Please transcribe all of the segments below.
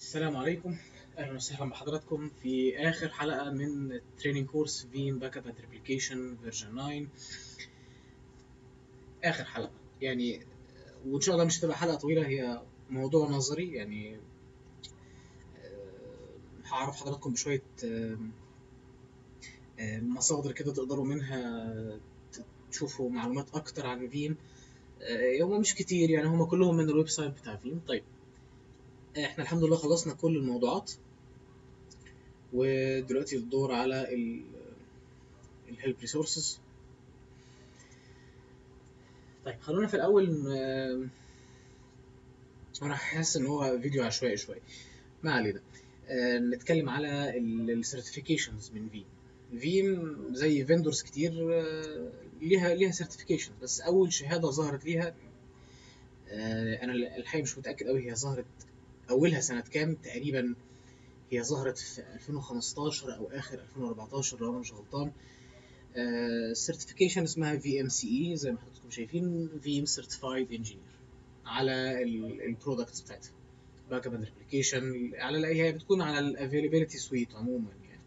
السلام عليكم اهلا وسهلا بحضراتكم في اخر حلقه من تريننج كورس فيم باك اب اند ريبليكيشن فيرجن 9 اخر حلقه يعني وان شاء الله مش هتبقى حلقه طويله هي موضوع نظري يعني آه، هعرف حضراتكم بشويه آه، آه، مصادر كده تقدروا منها تشوفوا معلومات اكتر عن فيم آه، هم مش كتير يعني هم كلهم من الويب سايت بتاع فيم طيب احنا الحمد لله خلصنا كل الموضوعات ودلوقتي الدور على الهيلب ريسورسز طيب خلونا في الاول آه، انا حاسس ان هو فيديو عشوائي شويه ما علينا آه، نتكلم على السيرتيفيكيشنز من فيم فيم زي فيندورز كتير آه، ليها ليها سيرتيفيكيشن بس اول شهاده ظهرت ليها آه، انا الحقيقه مش متاكد قوي هي ظهرت اولها سنه كام تقريبا هي ظهرت في 2015 او اخر 2014 لو انا مش غلطان سيرتيفيكيشن اسمها في ام سي اي زي ما حضراتكم شايفين في ام سيرتيفايد انجينير على البرودكتس بتاعتها باك اب اند ريبليكيشن على هي بتكون على الافيلابيلتي سويت عموما يعني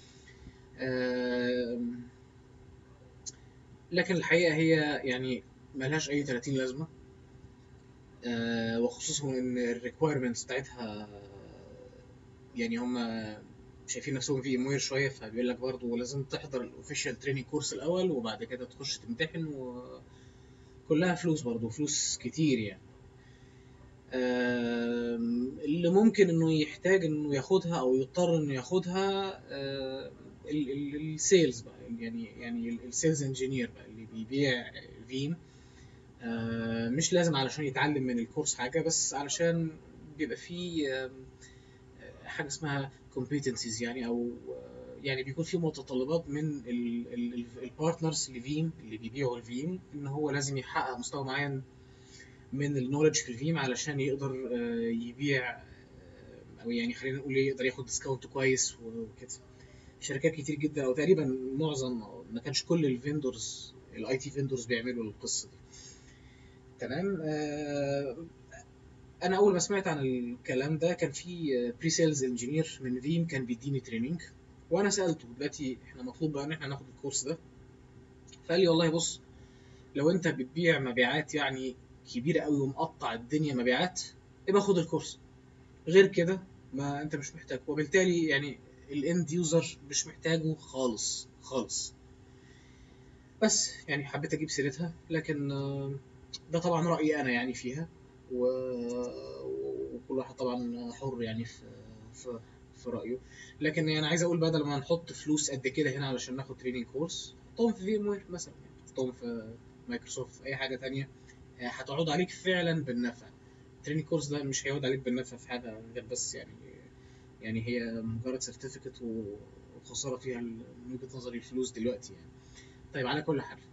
آم، لكن الحقيقه هي يعني ملهاش اي 30 لازمه آه، وخصوصا ان الريكويرمنتس بتاعتها يعني هم شايفين نفسهم في اموير شويه فبيقول لك برضه لازم تحضر الاوفيشال تريننج كورس الاول وبعد كده تخش تمتحن وكلها فلوس برضه فلوس كتير يعني آم، اللي ممكن انه يحتاج انه ياخدها او يضطر انه ياخدها السيلز بقى يعني يعني السيلز انجينير بقى اللي بيبيع فيم آه، مش لازم علشان يتعلم من الكورس حاجة بس علشان بيبقى فيه آم، آه، حاجة اسمها competencies يعني أو آه، يعني بيكون في متطلبات من البارتنرز لفيم اللي بيبيعوا الفيم إن هو لازم يحقق مستوى معين من النولج في الفيم علشان يقدر آه، يبيع آه، أو يعني خلينا نقول يقدر ياخد ديسكاونت كويس وكده شركات كتير جدا أو تقريبا معظم أو ما كانش كل الفيندورز الاي تي فيندورز بيعملوا القصة دي تمام آه، انا اول ما سمعت عن الكلام ده كان في بري سيلز انجينير من فيم كان بيديني تريننج وانا سالته دلوقتي احنا مطلوب بقى ان احنا ناخد الكورس ده فقال لي والله بص لو انت بتبيع مبيعات يعني كبيره قوي ومقطع الدنيا مبيعات يبقى خد الكورس غير كده ما انت مش محتاج وبالتالي يعني الاند يوزر مش محتاجه خالص خالص بس يعني حبيت اجيب سيرتها لكن آه، ده طبعا رايي انا يعني فيها و... وكل واحد طبعا حر يعني في في في رايه لكن يعني عايز اقول بدل ما نحط فلوس قد كده هنا علشان ناخد تريننج كورس حطهم في في وير مثلا يعني حطهم في مايكروسوفت في اي حاجه تانية آه، هتعود عليك فعلا بالنفع التريننج كورس ده مش هيعود عليك بالنفع في حاجه غير بس يعني يعني هي مجرد سيرتيفيكت وخساره فيها ال- من وجهه نظري الفلوس دلوقتي يعني طيب على كل حال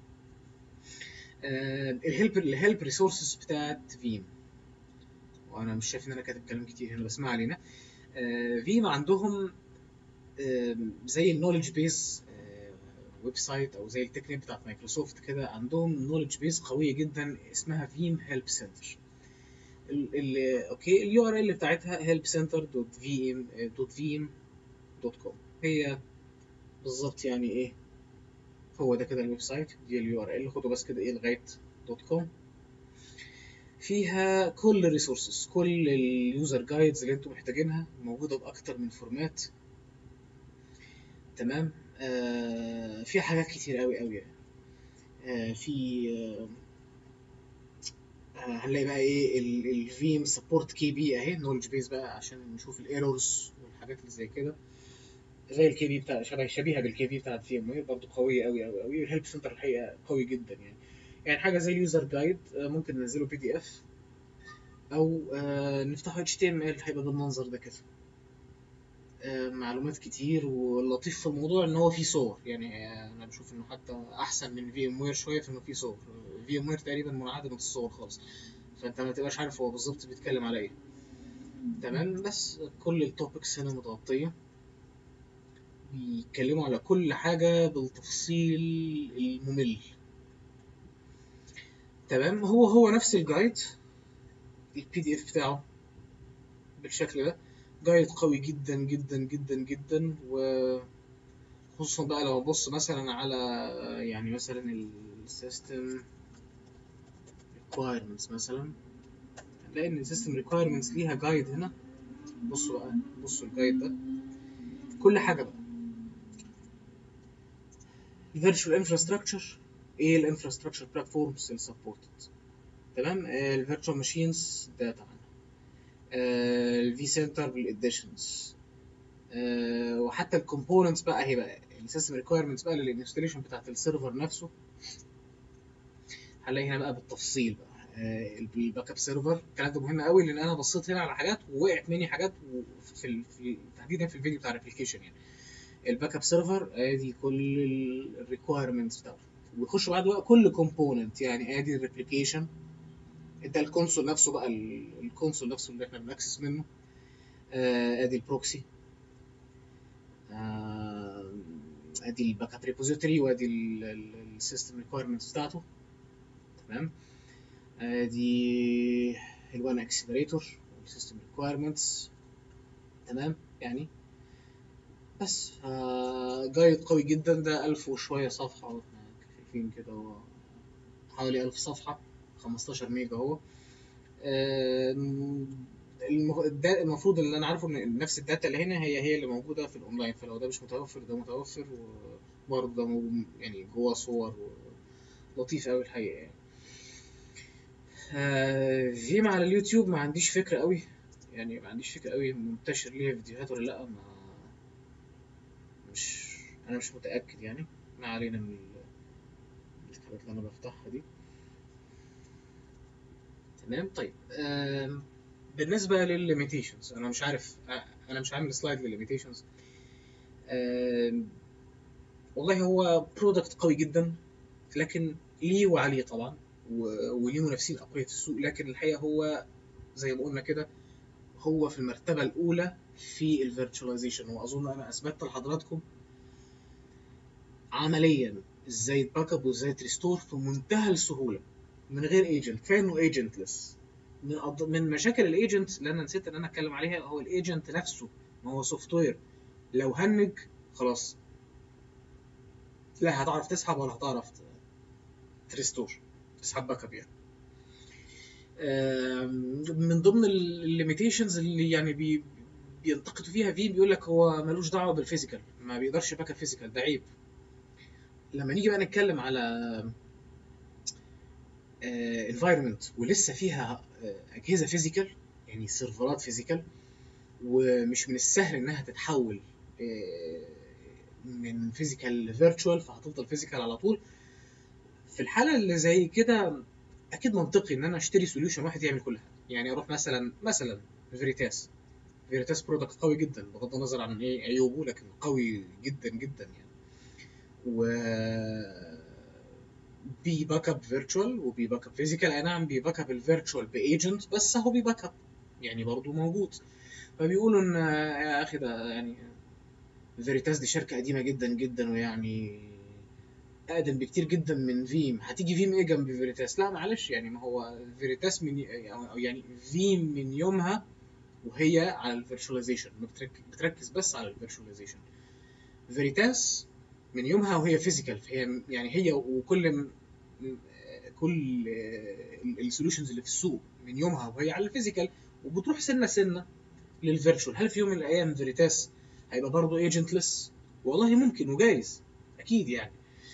الهيلب الهيلب ريسورسز بتاعت فيم وانا مش شايف ان انا كاتب كلام كتير هنا بس ما علينا فيم عندهم آم، زي النولج بيز ويب سايت او زي التكنيك بتاعت مايكروسوفت كده عندهم نولج بيز قويه جدا اسمها فيم هيلب سنتر اوكي اليو ار ال بتاعتها helpcenter.vim.vim.com هي بالظبط يعني ايه هو ده كده الويب سايت دي اليو ار ال خدوا بس كده ايه لغايه دوت كوم فيها كل الريسورسز كل اليوزر جايدز اللي انتم محتاجينها موجوده باكتر من فورمات تمام آه فيها حاجات كتير قوي قوي يعني آه في آه آه، هنلاقي بقى ايه الفيم سبورت كي بي اهي نولج بيز بقى عشان نشوف الايرورز والحاجات اللي زي كده زي الكي بي بتاع شبه شبيهه بالكي بي بتاعت في ام وير برضه قويه قوي قوي قوي والهيلب سنتر الحقيقه قوي جدا يعني يعني حاجه زي اليوزر جايد ممكن ننزله بي دي اف او آه، نفتحه اتش تي ام ال هيبقى بالمنظر ده كده آه، معلومات كتير واللطيف في الموضوع ان هو فيه صور يعني آه، انا بشوف انه حتى احسن من في ام وير شويه في انه فيه صور في ام وير تقريبا منعدمه الصور خالص فانت ما تبقاش عارف هو بالظبط بيتكلم على ايه تمام بس كل التوبكس هنا متغطيه بيتكلموا على كل حاجه بالتفصيل الممل تمام هو هو نفس الجايد البي دي اف بتاعه بالشكل ده جايد قوي جدا جدا جدا جدا وخصوصا بقى لو ابص مثلا على يعني مثلا السيستم requirements مثلا هنلاقي ان السيستم requirements ليها جايد هنا بصوا بقى بصوا الجايد ده كل حاجه بقى الفيرتشوال انفراستراكشر ايه الانفراستراكشر بلاتفورمز اللي سبورتد تمام الفيرتشوال ماشينز ده طبعا الفي سنتر بالاديشنز وحتى الكومبوننتس بقى هي بقى السيستم ريكويرمنتس بقى للانستليشن بتاعت السيرفر نفسه هنلاقي هنا بقى بالتفصيل بقى الباك اب سيرفر الكلام ده مهم قوي لان انا بصيت هنا على حاجات ووقعت مني حاجات في ال... في تحديدا في الفيديو بتاع الابلكيشن يعني الباك اب سيرفر ادي كل الريكويرمنتس بتاعته ويخش بعد بقى كل كومبوننت يعني ادي الريبليكيشن ده الكونسول نفسه بقى الكونسول نفسه اللي احنا بنكسس منه ادي البروكسي ادي الباك اب ريبوزيتوري وادي السيستم ريكويرمنتس بتاعته تمام ادي الوان اكسلريتور والسيستم ريكويرمنتس تمام يعني بس جايد قوي جدا ده ألف وشوية صفحة واحنا شايفين كده هو حوالي ألف صفحة 15 ميجا هو المفروض اللي انا عارفه ان نفس الداتا اللي هنا هي هي اللي موجوده في الاونلاين فلو ده مش متوفر ده متوفر وبرضه ده يعني جوه صور لطيف قوي الحقيقه يعني فيم على اليوتيوب ما عنديش فكره قوي يعني ما عنديش فكره قوي منتشر ليها فيديوهات ولا لا ما مش انا مش متاكد يعني ما علينا من الحاجات اللي انا بفتحها دي تمام طيب بالنسبه للليميتيشنز انا مش عارف انا مش عامل سلايد للليميتيشنز والله هو برودكت قوي جدا لكن ليه وعليه طبعا وليه منافسين اقوياء في السوق لكن الحقيقه هو زي ما قلنا كده هو في المرتبه الاولى في الفيرتشواليزيشن واظن انا اثبتت لحضراتكم عمليا ازاي تباك اب وازاي تريستور في منتهى السهوله من غير ايجنت كفايه انه ايجنتلس من أض... من مشاكل الايجنت اللي انا نسيت ان انا اتكلم عليها هو الايجنت نفسه ما هو سوفت وير لو هنج خلاص لا هتعرف تسحب ولا هتعرف تريستور تسحب باك اب يعني من ضمن الليميتيشنز اللي يعني بي بينتقدوا فيها فيم بيقول لك هو ملوش دعوه بالفيزيكال ما بيقدرش باك اب فيزيكال ده عيب لما نيجي بقى نتكلم على انفايرمنت ولسه فيها اجهزه فيزيكال يعني سيرفرات فيزيكال ومش من السهل انها تتحول من فيزيكال لفيرتشوال فهتفضل فيزيكال على طول في الحاله اللي زي كده اكيد منطقي ان انا اشتري سوليوشن واحد يعمل كل حاجه يعني اروح مثلا مثلا فيريتاس فيريتاس برودكت قوي جدا بغض النظر عن ايه عيوبه لكن قوي جدا جدا يعني و بي باك اب فيرتشوال وبي باك اب فيزيكال اي نعم بي باك اب الفيرتشوال بايجنت بس هو بي باك اب يعني برضه موجود فبيقولوا ان يا اخي ده يعني فيريتاس دي شركه قديمه جدا جدا ويعني اقدم بكتير جدا من فيم هتيجي فيم ايه جنب فيريتاس لا معلش يعني ما هو فيريتاس من يعني فيم من يومها وهي على الفيرتشواليزيشن بتركز بس على الفيرتشواليزيشن فيريتاس من يومها وهي فيزيكال فهي يعني هي وكل كل السوليوشنز اللي في السوق من يومها وهي على الفيزيكال وبتروح سنه سنه للفيرتشوال هل في يوم من الايام فيريتاس هيبقى برضه ايجنتلس والله ممكن وجايز اكيد يعني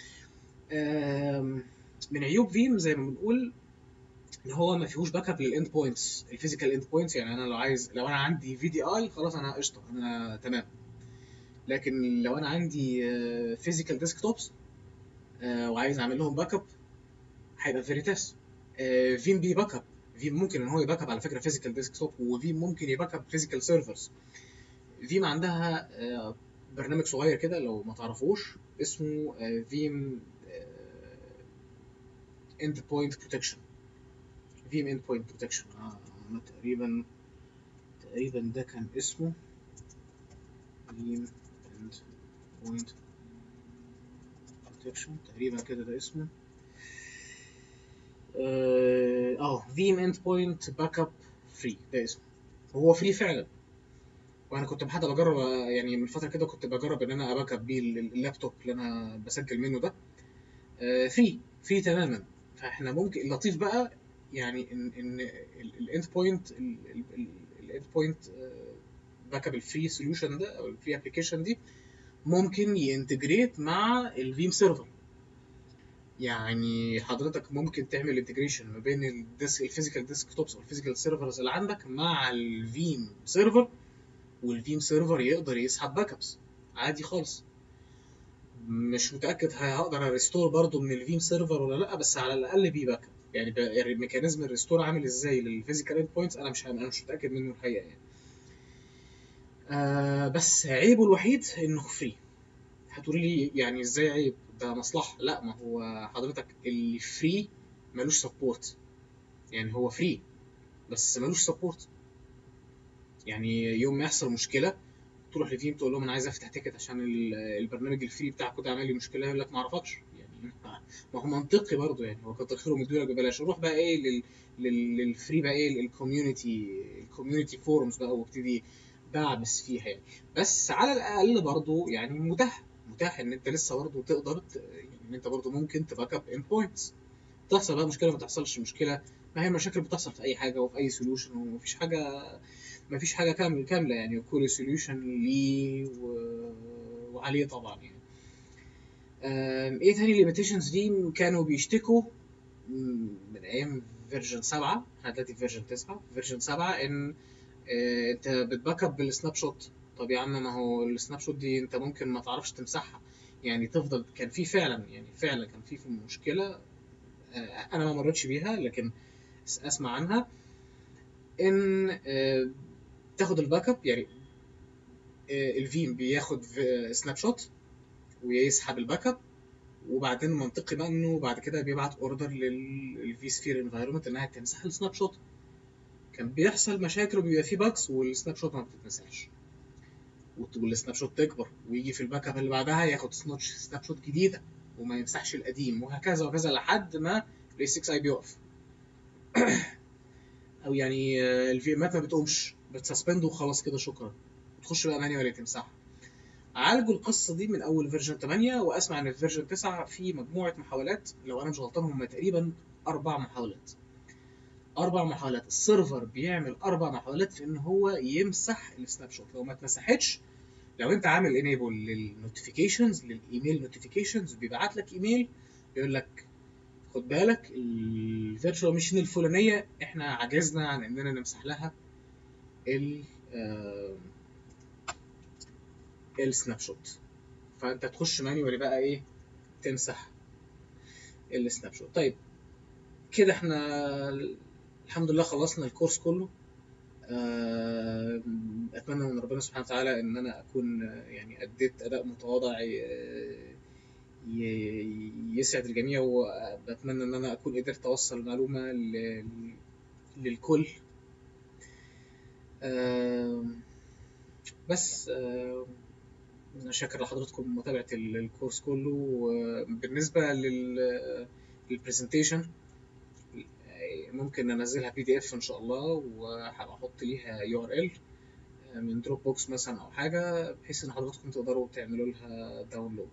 من عيوب فيم زي ما بنقول ان هو ما فيهوش باك اب للاند بوينتس الفيزيكال اند بوينتس يعني انا لو عايز لو انا عندي في دي اي خلاص انا قشطه انا تمام لكن لو انا عندي فيزيكال ديسكتوبس وعايز اعمل لهم باك اب هيبقى فيريتاس فيم بي باك اب فيم ممكن ان هو يباك اب على فكره فيزيكال ديسكتوب وفيم ممكن يباك اب فيزيكال سيرفرز فيم عندها برنامج صغير كده لو ما تعرفوش اسمه فيم اند بوينت بروتكشن فيم اند بوينت بروتكشن انا تقريبا تقريبا ده كان اسمه فيم اند بوينت بروتكشن تقريبا كده ده اسمه اه فيم اند بوينت باك اب فري ده اسمه وهو فري فعلا وانا كنت حتى بجرب يعني من فتره كده كنت بجرب ان انا اباك اب بيه اللابتوب اللي انا بسجل منه ده فري فري تماما فاحنا ممكن اللطيف بقى يعني ان ان الاند بوينت الاند بوينت باك اب الفري سوليوشن ده او الفري ابلكيشن دي ممكن ينتجريت مع الفيم سيرفر يعني حضرتك ممكن تعمل انتجريشن ما بين الديسك الفيزيكال ديسك توبس او الفيزيكال سيرفرز اللي عندك مع الفيم سيرفر والفيم سيرفر يقدر يسحب باك ابس عادي خالص مش متاكد هقدر اريستور برضو من الفيم سيرفر ولا لا بس على الاقل بي باك اب يعني, يعني ميكانيزم الريستور عامل ازاي للفيزيكال اند بوينتس انا مش انا مش متاكد منه الحقيقه يعني آه بس عيبه الوحيد انه فري هتقولي لي يعني ازاي عيب ده مصلحه لا ما هو حضرتك اللي فري ملوش سبورت يعني هو فري بس ملوش سبورت يعني يوم ما يحصل مشكله تروح لتيم تقول لهم انا عايز افتح تيكت عشان البرنامج الفري بتاعكم ده عمل لي مشكله يقول لك ما اعرفكش يعني ما هو منطقي برضه يعني هو كتر خيره مديولك ببلاش نروح بقى ايه لل... لل... للفري بقى ايه الكوميونتي الكوميونتي فورمز بقى وابتدي بعبس فيها يعني بس على الاقل برضه يعني متاح متاح ان انت لسه برضه تقدر ت... يعني ان انت برضه ممكن تباك اب ان بوينتس تحصل بقى مشكله ما تحصلش مشكله ما هي المشاكل بتحصل في اي حاجه وفي اي سوليوشن ومفيش حاجه مفيش حاجه كامله كامله يعني وكل سوليوشن ليه و... وعليه طبعا يعني ايه تاني الليميتيشنز دي كانوا بيشتكوا من ايام فيرجن 7 احنا دلوقتي في فيرجن 9 فيرجن 7 ان اه انت بتباك اب بالسناب شوت طب يا عم ما هو السناب شوت دي انت ممكن ما تعرفش تمسحها يعني تفضل كان في فعلا يعني فعلا كان في في مشكله اه انا ما مرتش بيها لكن اسمع عنها ان اه تاخد الباك اب يعني الفيم بياخد سناب شوت ويسحب الباك اب وبعدين منطقي بقى انه بعد كده بيبعت اوردر للفي سفير انفايرمنت انها تمسح السناب شوت كان بيحصل مشاكل وبيبقى فيه باكس والسناب شوت ما بتتمسحش والسناب شوت تكبر ويجي في الباك اب اللي بعدها ياخد سنوتش سناب شوت جديده وما يمسحش القديم وهكذا وهكذا لحد ما الاي 6 اي بيقف او يعني الفيمات ما بتقومش بتسسبند وخلاص كده شكرا وتخش بقى مانيوال تمسحها عالجوا القصه دي من اول فيرجن 8 واسمع ان في فيرجن 9 في مجموعه محاولات لو انا مش غلطان هم تقريبا اربع محاولات اربع محاولات السيرفر بيعمل اربع محاولات في ان هو يمسح السناب شوت لو ما اتمسحتش لو انت عامل انيبل للنوتيفيكيشنز للايميل نوتيفيكيشنز بيبعت لك ايميل بيقول لك خد بالك الفيرتشوال ماشين الفلانيه احنا عجزنا عن اننا نمسح لها ال السناب شوت فانت تخش مانيوالي بقى ايه تمسح السناب شوت طيب كده احنا الحمد لله خلصنا الكورس كله اتمنى من ربنا سبحانه وتعالى ان انا اكون يعني اديت اداء متواضع يسعد الجميع وبتمنى ان انا اكون قدرت اوصل المعلومه للكل بس انا شاكر لحضراتكم متابعه الكورس كله وبالنسبه للبرزنتيشن ممكن انزلها بي دي اف ان شاء الله وهحط ليها يو ار ال من دروب بوكس مثلا او حاجه بحيث ان حضراتكم تقدروا تعملوا لها داونلود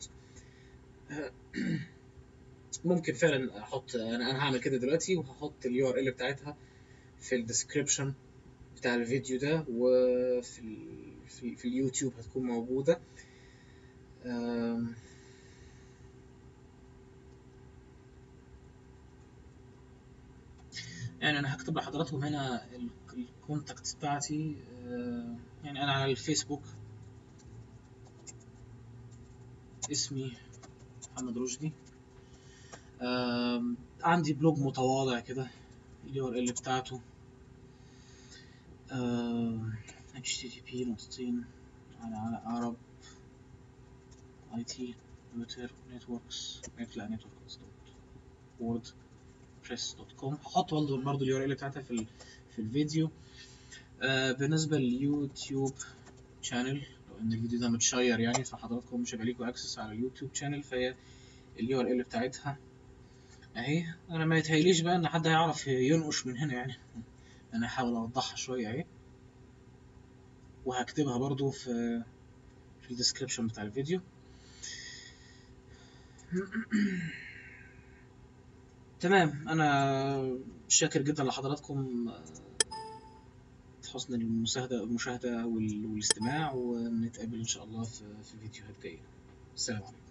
ممكن فعلا احط انا انا هعمل كده دلوقتي وهحط اليو ار ال بتاعتها في الديسكريبشن بتاع الفيديو ده وفي ال... في, في اليوتيوب هتكون موجوده يعني انا هكتب لحضراتكم هنا الكونتاكت بتاعتي يعني انا على الفيسبوك اسمي محمد رشدي عندي بلوج متواضع كده اليو ار ال بتاعته http نقطتين على على عرب اي تي تويتر نتوركس لا نتوركس دوت وورد بريس دوت كوم هحط برضه برضه اليو ار ال بتاعتها في في الفيديو آه بالنسبه لليوتيوب شانل لو ان الفيديو ده متشير يعني فحضراتكم مش هيبقى ليكوا اكسس على اليوتيوب شانل فهي اليو ار ال بتاعتها اهي انا ما يتهيليش بقى ان حد هيعرف ينقش من هنا يعني انا هحاول اوضحها شويه اهي وهكتبها برضو في في الديسكريبشن بتاع الفيديو تمام انا شاكر جدا لحضراتكم حسن المشاهدة المشاهدة وال- والاستماع ونتقابل إن شاء الله في في فيديوهات جاية السلام عليكم